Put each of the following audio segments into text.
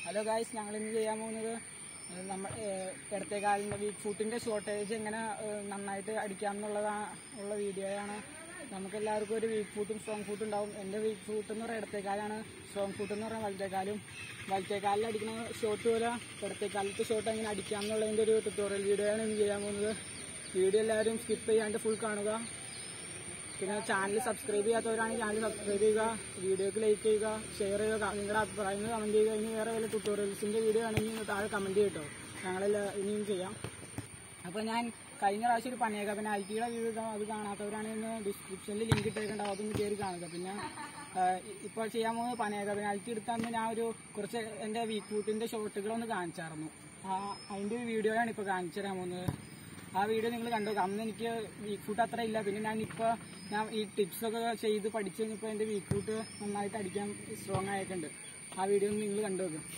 Hello guys ഞങ്ങൾ ഇന്ന് ചെയ്യാൻ പോകുന്നത് ഏഹ്, നമ്മ ഏഹ്, ഇടത്തെ കാലിൻ്റെ വീക്ക് ഫുട്ടിൻ്റെ ഷോർട്ടേജ് എങ്ങനെ ഏഹ്, നന്നായിട്ട് അടിക്കാം എന്നുള്ളതാണ് ഉള്ള വീഡിയോയാണ് നമുക്ക് എല്ലാവർക്കും ഒരു വീക്ക് ഫുട്ടും സ്ട്രോങ് ഫുട്ടും ഉണ്ടാവും എൻ്റെ വീക്ക് ഫുട്ട് എന്ന് പറയുന്നത് ഇടത്തേക്കാലാണ് സ്ട്രോങ് ഫുട്ട് എന്ന് പറയുന്നത് വലത്തേക്കാലും വലത്തേക്കാലിൽ അടിക്കുന്ന ഷോട്ട് പോലെ ഇടത്തേക്കാലത്തെ ഷോട്ട് എങ്ങനെ അടിക്കാം എന്നുള്ളതിൻ്റെ ഒരു ട്യൂട്ടോറിയൽ വീഡിയോയാണ് ഇന്ന് ചെയ്യാൻ പോകുന്നത് വീഡിയോ എല്ലാവരും സ്കിപ്പ് ചെയ്യാണ്ട് ഫുൾ കാണുക പിന്നെ ചാനൽ സബ്സ്ക്രൈബ് ചെയ്യാത്തവരാണെങ്കിൽ ചാനൽ സബ്സ്ക്രൈബ് ചെയ്യുക വീഡിയോക്ക് ലൈക്ക് ചെയ്യുക ഷെയർ ചെയ്യുക നിങ്ങളുടെ അഭിപ്രായങ്ങൾ കമൻറ്റ് ചെയ്യുക ഇനി വേറെ വല്ല ട്യൂട്ടോറിയൽസിൻ്റെ വീഡിയോ ആണെങ്കിൽ താഴെ കമൻറ്റ് ചെയ്യട്ടോ ഞങ്ങളെല്ലാം ഇനിയും ചെയ്യാം അപ്പോൾ ഞാൻ കഴിഞ്ഞ പ്രാവശ്യം ഒരു പണിയേക്കാം പിന്നെ ഐ ടിയുടെ വീഡിയോ അത് കാണാത്തവരാണെങ്കിൽ ഡിസ്ക്രിപ്ഷനിൽ ലിങ്ക് ഇട്ടേക്കുണ്ടാവും അതൊന്ന് കയറി കാണുക പിന്നെ ഇപ്പോൾ ചെയ്യാൻ പോകുന്നത് പണിയേക്കാം പിന്നെ ഐ ടി എടുത്തന്ന് ഞാൻ ഒരു കുറച്ച് എൻ്റെ വീക്ക് ഫൂട്ടിൻ്റെ ഷോട്ടുകളൊന്ന് കാണിച്ചായിരുന്നു ആ അതിൻ്റെ ഒരു വീഡിയോയാണ് ഇപ്പോൾ കാണിച്ചു തരാൻ പോകുന്നത് ആ വീഡിയോ നിങ്ങൾ കണ്ടു അന്ന് എനിക്ക് വീക്ക് ഫുട്ട് അത്ര ഇല്ല പിന്നെ ഞാൻ ഇപ്പോൾ ഞാൻ ഈ ടിപ്സ് ഒക്കെ ചെയ്ത് പഠിച്ചു കഴിഞ്ഞപ്പോൾ എൻ്റെ വീക്ക് ഫുട്ട് നന്നായിട്ട് അടിക്കാൻ സ്ട്രോങ് ആയിട്ടുണ്ട് ആ വീഡിയോ ഒന്ന് നിങ്ങൾ കണ്ടു നോക്കും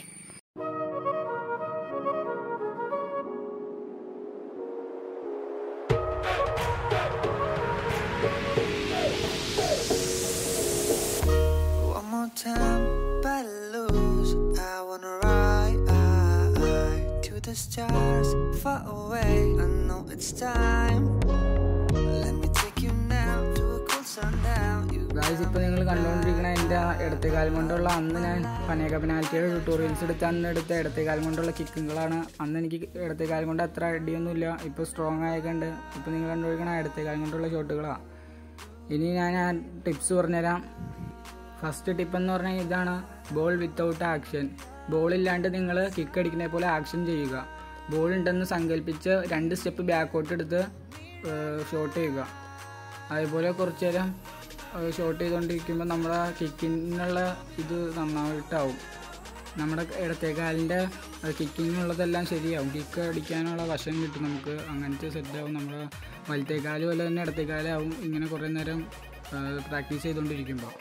One more time, but lose. I wanna ride to the stars, far away. I know it's time. Let me take you now to a cool sundown. You guys ഇപ്പോൾ നിങ്ങൾ കണ്ടുകൊണ്ടിരിക്കുന്ന എൻ്റെ ഇടത്തെ കാലം കൊണ്ടുള്ള അന്ന് ഞാൻ പനേക പെനാൽറ്റിയുടെ ട്യൂട്ടോറിയൽസ് എടുത്ത് അന്ന് എടുത്ത ഇടത്തെ കാലം കൊണ്ടുള്ള കിക്കുകളാണ് അന്ന് എനിക്ക് ഇടത്തെ കാലം കൊണ്ട് അത്ര അടിയൊന്നുമില്ല ഇപ്പോൾ സ്ട്രോങ് ആയിട്ടുണ്ട് ഇപ്പോൾ നിങ്ങൾ കണ്ടുകൊണ്ടിരിക്കുന്ന ഇടത്തെ കാലം കൊണ്ടുള്ള ഷോട്ടുകളാണ് ഇനി ഞാൻ ആ ടിപ്സ് പറഞ്ഞുതരാം ഫസ്റ്റ് ടിപ്പ് എന്ന് പറഞ്ഞാൽ ഇതാണ് ബോൾ വിത്തൗട്ട് ആക്ഷൻ ബോൾ ഇല്ലാണ്ട് നിങ്ങൾ കിക്ക് അടിക്കുന്ന പോലെ ആക്ഷൻ ചെയ്യുക ബോൾ ഉണ്ടെന്ന് സങ്കല്പിച്ച് രണ്ട് സ്റ്റെപ്പ് ബാക്കോട്ട് എടുത്ത് ഷോട്ട് ചെയ്യുക അതേപോലെ കുറച്ച് നേരം ഷോട്ട് ചെയ്തുകൊണ്ടിരിക്കുമ്പോൾ നമ്മുടെ കിക്കിനുള്ള ഇത് നന്നായിട്ടാവും നമ്മുടെ ഇടത്തെ കാലിൻ്റെ കിക്കിങ്ങിനുള്ളതെല്ലാം ശരിയാവും കിക്ക് അടിക്കാനുള്ള വശം കിട്ടും നമുക്ക് അങ്ങനത്തെ സെറ്റാവും നമ്മുടെ വലത്തേക്കാല് പോലെ തന്നെ ഇടത്തേക്കാലാവും ഇങ്ങനെ കുറേ നേരം പ്രാക്ടീസ് ചെയ്തുകൊണ്ടിരിക്കുമ്പോൾ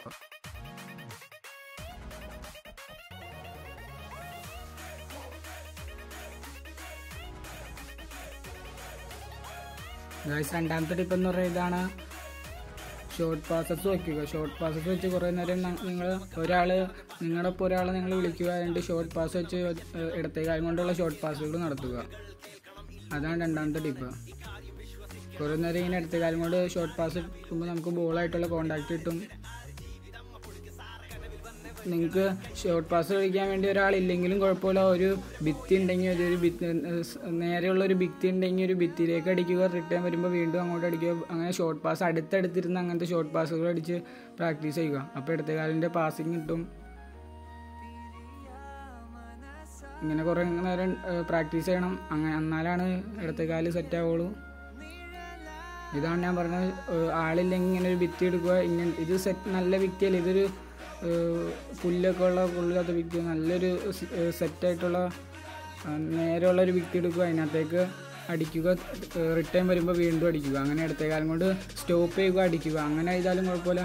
ഗൈസ് രണ്ടാമത്തെ ടിപ്പ് എന്ന് പറയുന്നത് ഇതാണ് ഷോർട്ട് പാസസ് വയ്ക്കുക ഷോർട്ട് പാസസ് വെച്ച് കുറേ നേരം നിങ്ങൾ ഒരാൾ നിങ്ങളുടെ ഒപ്പം ഒരാളെ നിങ്ങൾ വിളിക്കുക രണ്ട് ഷോർട്ട് പാസ് വെച്ച് ഏഹ്, ഇടത്തെ കാലം കൊണ്ടുള്ള ഷോർട്ട് പാസുകൾ നടത്തുക അതാണ് രണ്ടാമത്തെ ടിപ്പ് കുറേ നേരം ഇങ്ങനെ ഇടത്തെ കാലം കൊണ്ട് ഷോർട്ട് പാസ് എടുക്കുമ്പോൾ നമുക്ക് ബോളായിട്ടുള്ള കോണ്ടാക്ട് കിട്ടും നിങ്ങൾക്ക് ഷോർട്ട് പാസ് കളിക്കാൻ വേണ്ടി ഒരാളില്ലെങ്കിലും കുഴപ്പമില്ല ഒരു ഭിത്തി ഉണ്ടെങ്കിൽ ഒരു ഭിത്തി നേരെയുള്ള ഒരു ഭിത്തി ഉണ്ടെങ്കിൽ ഒരു ഭിത്തിയിലേക്ക് അടിക്കുക റിട്ടേൺ വരുമ്പോൾ വീണ്ടും അങ്ങോട്ട് അടിക്കുക അങ്ങനെ ഷോർട്ട് പാസ് അടുത്തടുത്തിരുന്ന് അങ്ങനത്തെ ഷോർട്ട് പാസുകൾ അടിച്ച് പ്രാക്ടീസ് ചെയ്യുക അപ്പോൾ ഇടത്തെ കാലിൻ്റെ പാസിങ് കിട്ടും ഇങ്ങനെ കുറേ നേരം പ്രാക്ടീസ് ചെയ്യണം അങ്ങനെ എന്നാലാണ് ഇടത്തെ കാല് സെറ്റ് ആവുള്ളൂ ഇതാണ് ഞാൻ പറഞ്ഞത് ഏഹ് ആളില്ലെങ്കിൽ ഇങ്ങനെ ഒരു ഭിത്തി എടുക്കുക ഇങ്ങനെ ഇത് സെറ്റ് നല്ല ഭിത്തിയല്ല ഇതൊരു ഏഹ് പുല്ലൊക്കെ ഉള്ള പുല്ലാത്ത ഭിത്തി നല്ലൊരു സെറ്റായിട്ടുള്ള നേരെയുള്ള ഒരു ഭിത്തി എടുക്കുക അതിനകത്തേക്ക് അടിക്കുക റിട്ടേൺ വരുമ്പോൾ വീണ്ടും അടിക്കുക അങ്ങനെ അടുത്ത കാലം കൊണ്ട് സ്റ്റോപ്പ് ചെയ്യുക അടിക്കുക അങ്ങനെ ചെയ്താലും കുഴപ്പമില്ല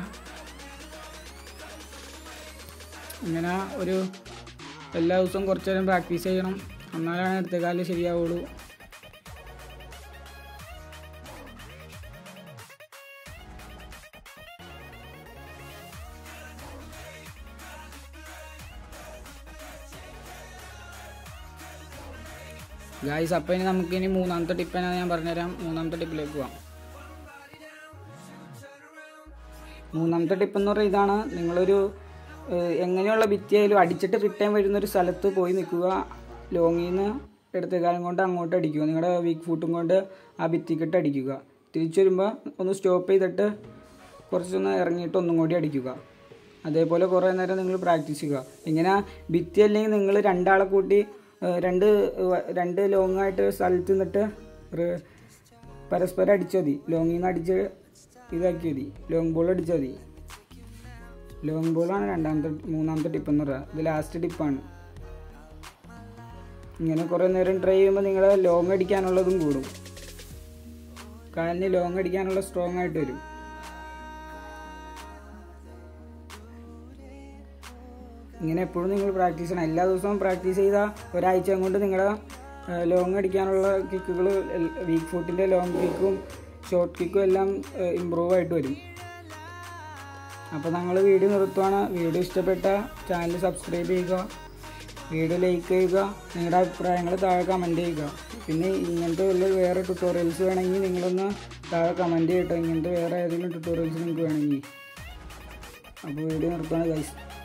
ഇങ്ങനെ ഒരു എല്ലാ ദിവസവും കുറച്ച് നേരം പ്രാക്ടീസ് ചെയ്യണം എന്നാലാണ് അടുത്ത കാലം ശരിയാവുള്ളൂ ഗായ്സ് അപ്പം ഇനി നമുക്ക് ഇനി മൂന്നാമത്തെ ടിപ്പ് ഞാൻ പറഞ്ഞുതരാം മൂന്നാമത്തെ ടിപ്പിലേക്ക് പോവാം മൂന്നാമത്തെ ടിപ്പ് എന്ന് പറയുന്നത് ഇതാണ് നിങ്ങളൊരു ഏഹ്, എങ്ങനെയുള്ള ഭിത്തിയായാലും അടിച്ചിട്ട് റിട്ടേൺ വരുന്ന ഒരു സ്ഥലത്ത് പോയി നിൽക്കുക ലോങ്ങിൽ നിന്ന് എടുത്ത കാലം കൊണ്ട് അങ്ങോട്ട് അടിക്കുക നിങ്ങളുടെ വീക്ക് ഫുട്ടും കൊണ്ട് ആ ഭിത്തിക്കിട്ട് അടിക്കുക തിരിച്ചു വരുമ്പോൾ ഒന്ന് സ്റ്റോപ്പ് ചെയ്തിട്ട് കുറച്ചൊന്ന് ഇറങ്ങിയിട്ട് ഒന്നും കൂടി അടിക്കുക അതേപോലെ കുറേ നേരം നിങ്ങൾ പ്രാക്ടീസ് ചെയ്യുക ഇങ്ങനെ ഭിത്തി അല്ലെങ്കിൽ നിങ്ങൾ രണ്ടാളെ കൂട്ടി ഏഹ്, രണ്ട് വ- രണ്ട് ലോങ് ആയിട്ട് സ്ഥലത്ത് നിന്നിട്ട് റ് പരസ്പരം അടിച്ചാൽ മതി ലോങ്ങിൽ നിന്ന് അടിച്ച് ഇതാക്കി മതി ലോങ് ബോൾ അടിച്ചാൽ മതി ലോങ് ബോളാണ് രണ്ടാമത്തെ മൂന്നാമത്തെ ടിപ്പ് എന്ന് പറയുക ഇത് ലാസ്റ്റ് ടിപ്പാണ് ഇങ്ങനെ കുറേ നേരം ട്രൈ ചെയ്യുമ്പോൾ നിങ്ങൾ ലോങ് അടിക്കാനുള്ളതും കൂടും കാലിന് ലോങ് അടിക്കാനുള്ള സ്ട്രോങ് ആയിട്ട് വരും ഇങ്ങനെ എപ്പോഴും നിങ്ങൾ പ്രാക്ടീസ് ചെയ്യണം എല്ലാ ദിവസവും പ്രാക്ടീസ് ചെയ്താൽ ഒരാഴ്ച കൊണ്ട് നിങ്ങളുടെ ലോങ് അടിക്കാനുള്ള കിക്കുകൾ വീക്ക് ഫുട്ടിൻ്റെ ലോങ് കിക്കും ഷോർട്ട് കിക്കും എല്ലാം ഇമ്പ്രൂവ് ആയിട്ട് വരും അപ്പോൾ ഞങ്ങൾ വീഡിയോ നിർത്തുവാണ് വീഡിയോ ഇഷ്ടപ്പെട്ട ചാനൽ സബ്സ്ക്രൈബ് ചെയ്യുക വീഡിയോ ലൈക്ക് ചെയ്യുക നിങ്ങളുടെ അഭിപ്രായങ്ങൾ താഴെ കമൻറ്റ് ചെയ്യുക പിന്നെ ഇങ്ങനത്തെ വല്ല വേറെ ട്യൂട്ടോറിയൽസ് വേണമെങ്കിൽ നിങ്ങളൊന്ന് താഴെ കമൻറ്റ് ചെയ്യട്ടോ ഇങ്ങനത്തെ വേറെ ഏതെങ്കിലും ട്യൂട്ടോറിയൽസ് നിങ്ങൾക്ക് വേണമെങ്കിൽ അപ്പോൾ വീഡിയോ നിർത്തുകയാണ് ഗൈസ്